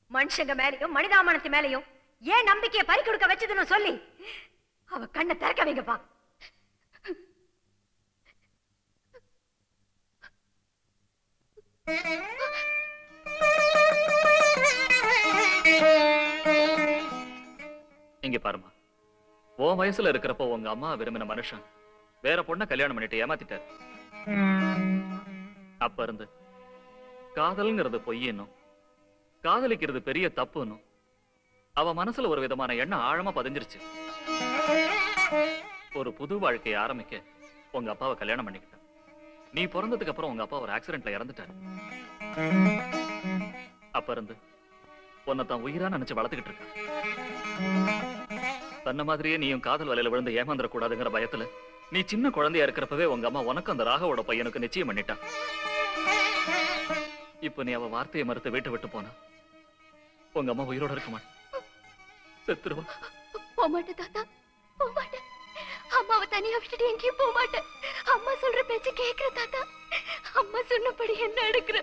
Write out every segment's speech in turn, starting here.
மனுஷங்க மேலயும் மனிதாமானத்து மேலயும் ஏன் நம்பிக்கையை பறி கொடுக்க வச்சதுன்னு சொல்லி அவ கண்ணை திறக்க வைங்கப்பா இங்க பாருமா உன் வயசுல இருக்கிறப்போ உங்க அம்மா விரும்பின மனுஷன் வேற பொண்ண கல்யாணம் பண்ணிட்டு ஏமாத்திட்டாரு அப்ப இருந்து காதல்ங்கிறது பொய்யன்னும் காதலிக்கிறது பெரிய தப்புன்னும் அவ மனசுல ஒரு விதமான எண்ணம் ஆழமா பதிஞ்சிருச்சு ஒரு புது வாழ்க்கையை ஆரம்பிக்க உங்க அப்பாவை கல்யாணம் பண்ணிக்கிட்டான் நீ பிறந்ததுக்கு அப்புறம் உங்க அப்பா ஒரு ஆக்சிடென்ட்ல இறந்துட்டாரு அப்ப இருந்து உன்னை தான் உயிரா நினைச்சு வளர்த்துக்கிட்டு இருக்க தன்ன மாதிரியே நீயும் காதல் வலையில விழுந்து ஏமாந்துட கூடாதுங்கிற பயத்துல நீ சின்ன குழந்தையா இருக்கிறப்பவே உங்க அம்மா உனக்கு அந்த ராகவோட பையனுக்கு நிச்சயம் பண்ணிட்டான் இப்ப நீ அவ வார்த்தையை மறுத்து வீட்டை விட்டு போனா உங்க அம்மா உயிரோட இருக்க மாட்டா செத்துருவா போக மாட்டேன் தாத்தா போக மாட்டேன் அம்மாவை தனியா விட்டுட்டு எங்கேயும் போக மாட்டேன் அம்மா சொல்ற பேச்சு கேக்குற தாத்தா அம்மா சொன்னபடி என்ன எடுக்கிற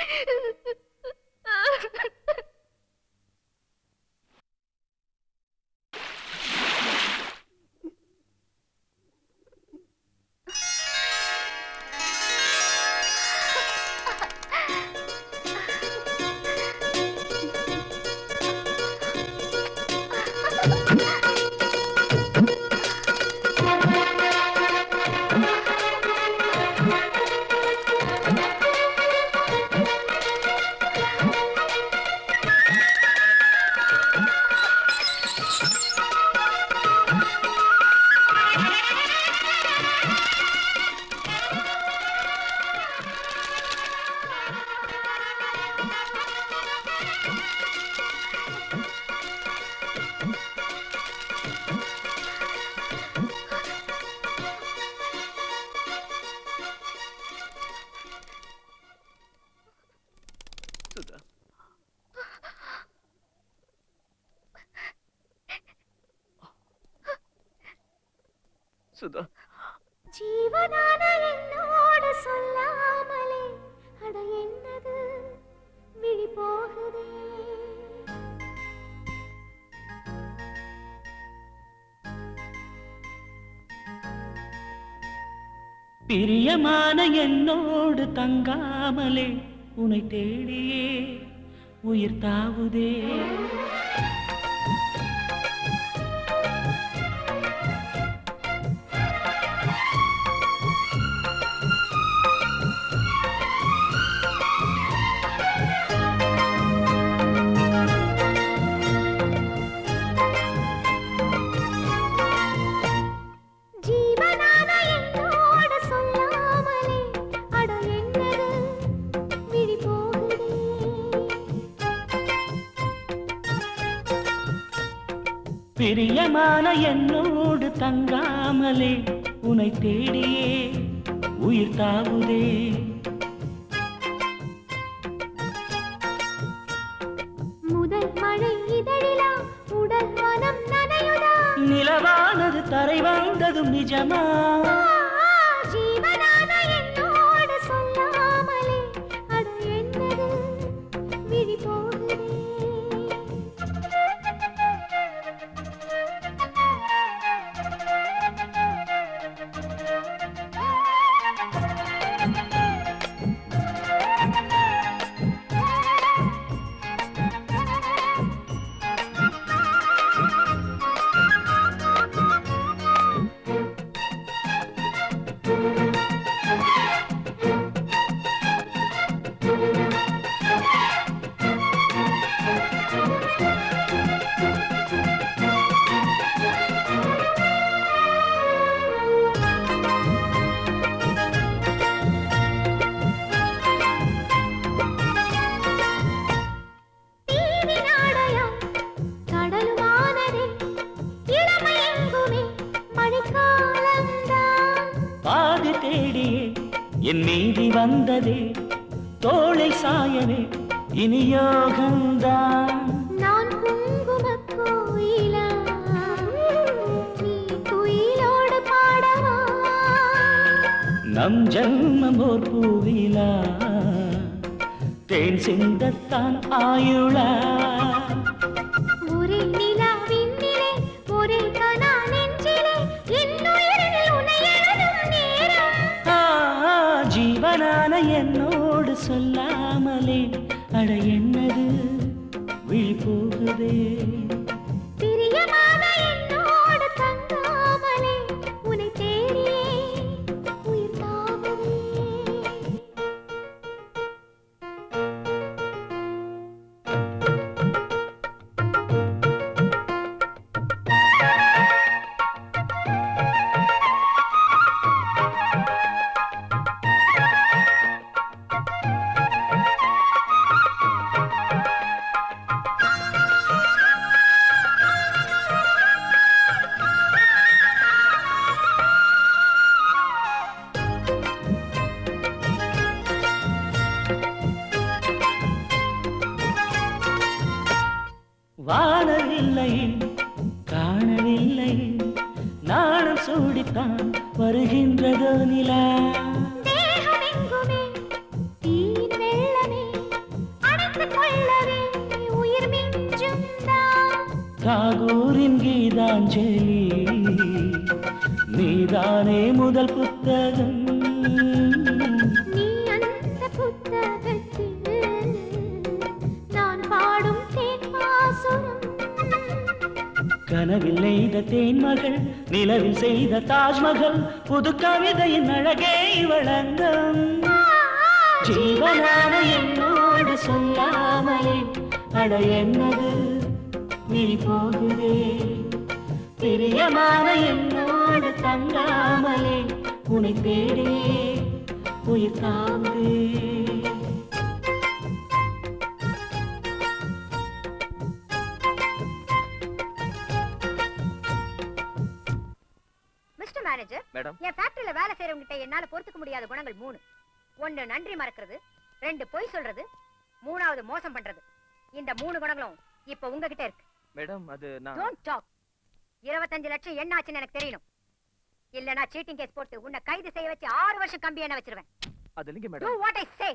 சுதா சுதா ஜீவனான என்னோட சொல்லாமலே அட என்னது விழி போகுதே பிரியமான என்னோடு தங்காமலே உனை தேடியே உயிர் தாவுதே ஜீவனான என்னோட சொல்லாமலே அட என்னது விழி போகுதே பிரியமான என்னோடு தங்காமலே உனை தேடியே உயிர் தாவுதே முதல் மழை இதழிலா உடல் மனம் நனையுதா நிலவானது தரை வந்ததும் நிஜமா ஜீவனான என்னோடு சொல்லாமலே அட என்னது விழி போகுதே தீவி நாடயம் கடலுமானதே இளமை எங்குமே மழைக்காலம்தான் பாதி தேடியே என் மீதி வந்ததே தோளை சாயவே இனி யோகந்தான் நான் குங்குமக் கோயிலா நீ குயிலோடு பாடவா நம் ஜன்மம் ஓர் பூவிலா தேன் சிந்தத்தான் ஆயுளா என்னது விழி போகுதே பிரியமான என்னோடு தங்காமலே உன்னை தேடியே உயிர் தாவதே வாழவில்லை காணவில்லை நாணம் சூடித்தான் வருகின்றதோ நிலா தேகமெங்குமே தீன் வெள்ளமே அணைத்துக் கொள்ளவே உயிர் மிஞ்சும் தான் தாகூரின் கீதாஞ்சலி நீதானே முதல் புத்தகம் நீ அந்த புத்தகத்தில் நான் பாடும் தேன் பாசுரம் கனவில் நெய்த தேன்மகள் நிலவில் செய்த தாஜ்மஹல் புது கவிதையின் அழகே வழங்கம் ஜீவனான என்னோடு சொல்லாமலே அட என்னது நீ போகுதே பிரியமான என்னோடு தங்காமலே உனை தேடியே உயிர் தாங்குதே மிஸ்டர் மேனேஜர் மேடம் என் ஃபேக்டரியில வேலை செய்யறவங்க கிட்ட என்னால பொறுத்துக்க முடியாத குணங்கள் மூணு ஒன்னு நன்றி மறக்கிறது ரெண்டு பொய் சொல்றது மூணாவது மோசம் பண்றது இந்த மூணு குணங்களும் இப்ப உங்ககிட்ட இருக்கு மேடம் அது நான் டோன்ட் டாக் இருபத்தஞ்சு லட்சம் என்ன ஆச்சுன்னு எனக்கு தெரியணும் இல்லனா சீட்டிங் கேஸ் போட்டு உன்னை கைது செய்ய வச்சு ஆறு வருஷம் கம்பி என்ன வச்சிருவேன் அது இல்லைங்க do madam what I say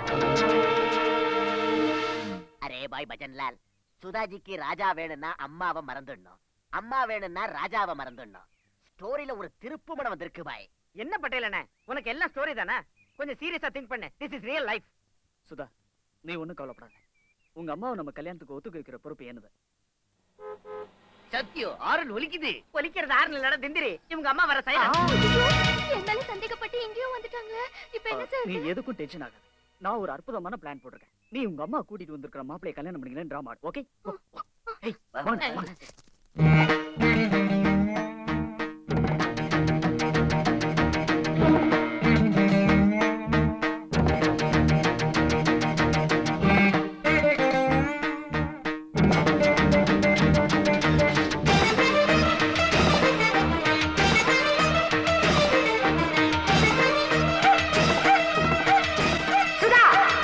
அரே பாய் பஜன்லால் சுதாஜிக்கு ராஜா வேணும்னா அம்மாவை மறந்துடணும் அம்மா வேணும்னா ராஜாவை மறந்துடணும் ஸ்டோரியில ஒரு திருப்பு மனம் வந்திருக்கு பாய் என்ன பட்டேலண்ணே உனக்கு எல்லாம் ஸ்டோரி தானே கொஞ்சம் சீரியஸா திங்க் பண்ணு this is real life Sudha நீ ஒண்ணும் கவலைப்படாத உங்க அம்மாவை நம்ம கல்யாணத்துக்கு ஒத்துக்க வைக்கிற பொறுப்பு என்னது சத்யு ஆரல் ஒலிக்குது ஒலிக்கிறது ஆறு இல்லடா திந்திரி இவங்க அம்மா வர சைலண்ட் என் மேல சந்தேகப்பட்டு எங்கேயும் வந்துட்டாங்களே இப்ப என்ன சார் நீ எதுக்கும் டென்ஷன் ஆகாத நான் ஒரு அற்புதமான பிளான் போட்டிருக்கேன் நீ உங்க அம்மா கூட்டிட்டு வந்திருக்கிற மாப்பிளைய கல்யாணம் பண்ணிக்கிறேன் drama okay Sudha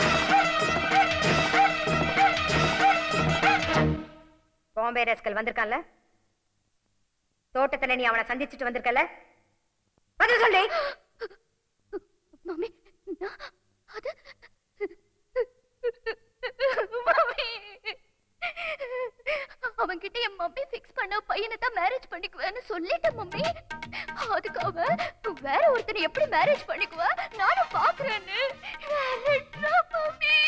Bombay rascal வந்திருக்கான்ல தோட்டத்துல நீ அவனை சந்திச்சுட்டு வந்திருக்கல பதில் சொல்லி மம்மி நான் அது மம்மி அவன்கிட்ட என் மம்மி ஃபிக்ஸ் பண்ண பையனை தான் மேரேஜ் பண்ணிக்குவேன்னு சொல்லிட்டேன் மம்மி அதுக்கு அவன் வேற ஒருத்தனை எப்படி மேரேஜ் பண்ணிக்குவா நானும் பாக்குறேன்னு வேறடா மம்மி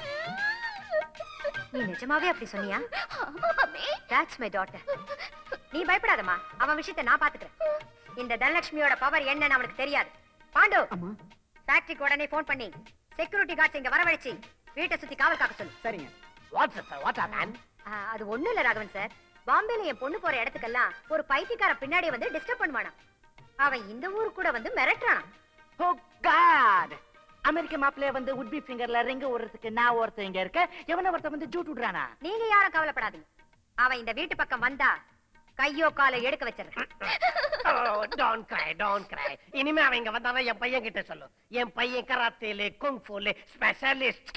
நீ நிஜமாவே அப்படி சொன்னியா ஆமா மம்மி that's my daughter நீ பயப்படாதம்மா அவன் விஷயத்தை நான் பாத்துக்கிறேன் இந்த தனலட்சுமியோட பவர் என்னன்னு அவனுக்கு தெரியாது பாண்டு ஃபேக்டரிக்கு உடனே ஃபோன் பண்ணி செக்யூரிட்டி கார்ட்ஸ் இங்க வரவழைச்சு வீட்டை சுத்தி காவல் காக்க சொல்லு சரிங்க what's sir what are man ஆ, அது ஒண்ணும் இல்ல ராகவன் சார் பாம்பேல என் பொண்ணு போற இடத்துக்கெல்லாம் ஒரு பைத்தியக்கார பின்னாடி வந்து டிஸ்டர்ப் பண்ணுவானா அவன் இந்த ஊருக்கு கூட வந்து மிரட்டுறான் ஓ காட் அமெரிக்க மாப்பிள்ளைய வந்து உட்பி ஃபிங்கர்ல ரிங்க ஓடுறதுக்கு நான் ஒருத்தன் இங்க இருக்க எவன ஒருத்தன் வந்து ஜூட் விடுறானா நீங்க யாரும் கவலைப்படாதீங்க அவன் இந்த வீட்டு பக்கம் வந்தா கையோ காலோ எடுக்க வச்சிடுறேன் டோன்ட் கிரை டோன்ட் கிரை இனிமே அவன் இங்க வந்தானா என் பையன் கிட்ட சொல்லு என் பையன் கராத்தேல குங்ஃபுல specialist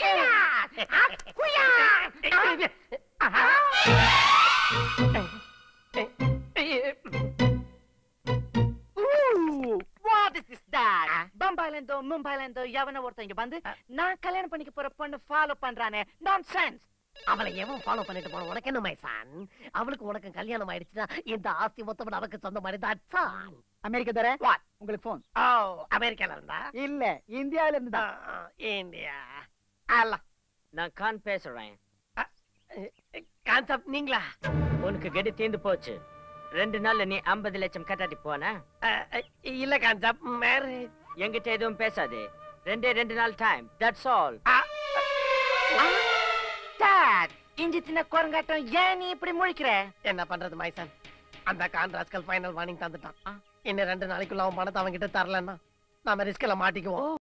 what is this dad பம்பாயில இருந்தோ மும்பைல இருந்தோ எவன ஒருத்தன் இங்க வந்து நான் கல்யாணம் பண்ணிக்க போற பொண்ணு ஃபாலோ பண்றானே நான்சென்ஸ் அவளை எவன் ஃபாலோ பண்ணிட்டு போன உனக்கு என்ன மைசான் அவளுக்கு உனக்கு கல்யாணம் ஆயிடுச்சுன்னா இந்த ஆஸ்தி மொத்தம் நமக்கு சொந்த மாதிரி தான் அமெரிக்கா தர What? உங்களுக்கு போன் ஓ அமெரிக்கால இருந்தா இல்ல இந்தியால இருந்து ஆ, தான் ஆ, இந்தியா அல்ல நான் கான் பேசுறேன் கான்செப்ட் நீங்களா உனக்கு கெடு தீர்ந்து போச்சு ரெண்டு நாள்ல நீ ஐம்பது லட்சம் கட்டாட்டி போன அஹ், அஹ், இல்ல கான்செப்ட் மேரேஜ் என்கிட்ட எதுவும் பேசாதே ரெண்டே ரெண்டு நாள் டைம் தட்ஸ் ஆல் டாட் இஞ்சி தின்ன குரங்காட்டம் ஏன் நீ இப்படி முழிக்கிற என்ன பண்றது மைசன் அந்த கான்ட்ராஸ்கல் ஃபைனல் வார்னிங் தந்துட்டான் இன்னும் ரெண்டு நாளைக்குள்ள அவன் பணத்தை அவன் கிட்ட தரலன்னா நாம ரிஸ்க்ல மாட்டிக்குவோம்